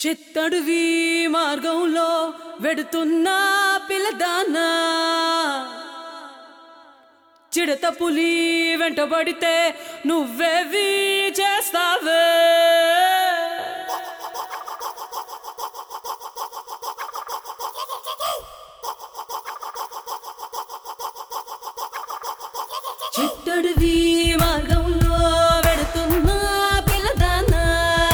చిత్తడువి మార్గంలో వెడుతున్న పిల్లదానా చిడత పులి వెంటబడితే నువ్వేవి చేస్తావే చిట్టడివి మార్గంలో వెడుతున్న పిల్లదానా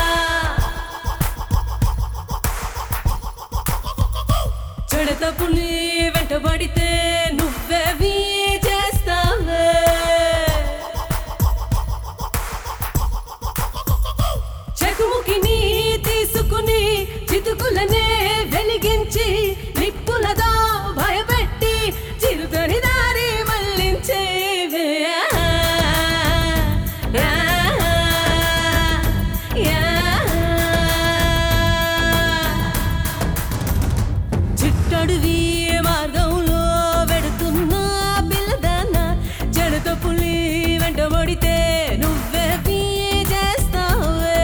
చెడత పులి వెంటబడితే నువ్వేవి చేస్తావే చెకుముకిని తీసుకుని చితుకులనే వెలిగించి నిప్పులతో భయపెట్టి చిరుతని దారి మళ్ళించేవే యా, యా. చిట్టడివి మార్గంలో వెడుతున్న పిల్లదాన చెడుతో పులి వెంటబడితే నువ్వే పీ చేస్తావే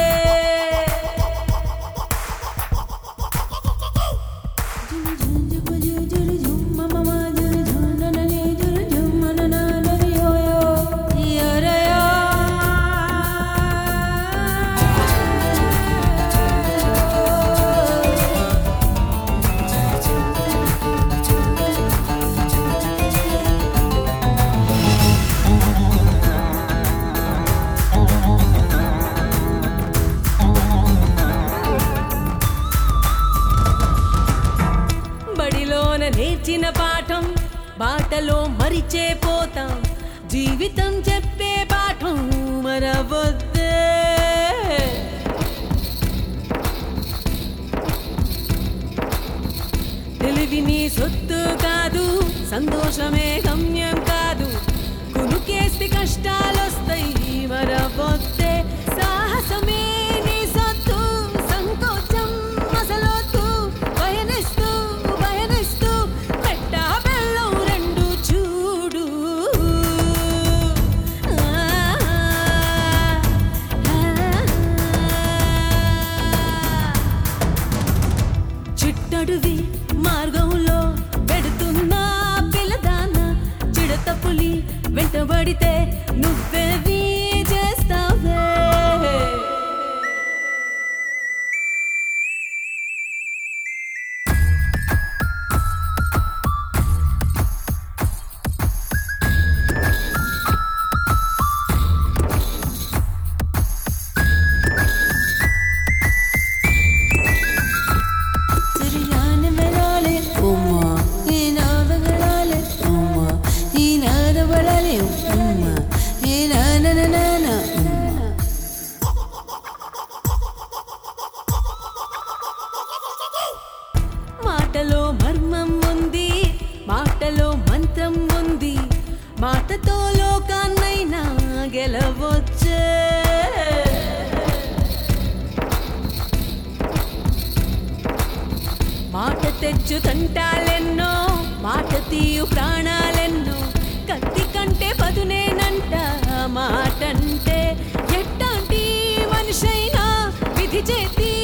బడిలోన నేర్చిన పాఠం బాటలో మరిచే పోతాం జీవితం చెప్పే పాఠం మరవద్దే తెలివిని సొత్తు కాదు సంతోషమే గమ్యం కాదు కునుకేస్తే కష్టాలొస్తాయి మరవద్దే సాహసమే నీ సొత్తు సంకోచం మసలొద్దు భయనిస్తూ భయనిస్తూ పెట్ట బెల్లం రెండు చూడు చిట్టడువి మార్గంలో పెడుతున్న పిల్లదాన చిడత పులి వెంటబడితే నువ్వేవి చేస్తావే Siriane melale, uma, inada melale, uma, inada melale, uma, inada na na na, uma. మాటలో మర్మం ఉంది మాటలో మంత్రం ఉంది మాటతో లోకాన్నైనా గెలవచ్చే మాట తెచ్చు తంటాలెన్నో మాట తీయు ప్రాణాలెన్నో కత్తి కంటే పదునేనంట మాటంటే ఎట్టాంటి మనిషైనా విధి చేతి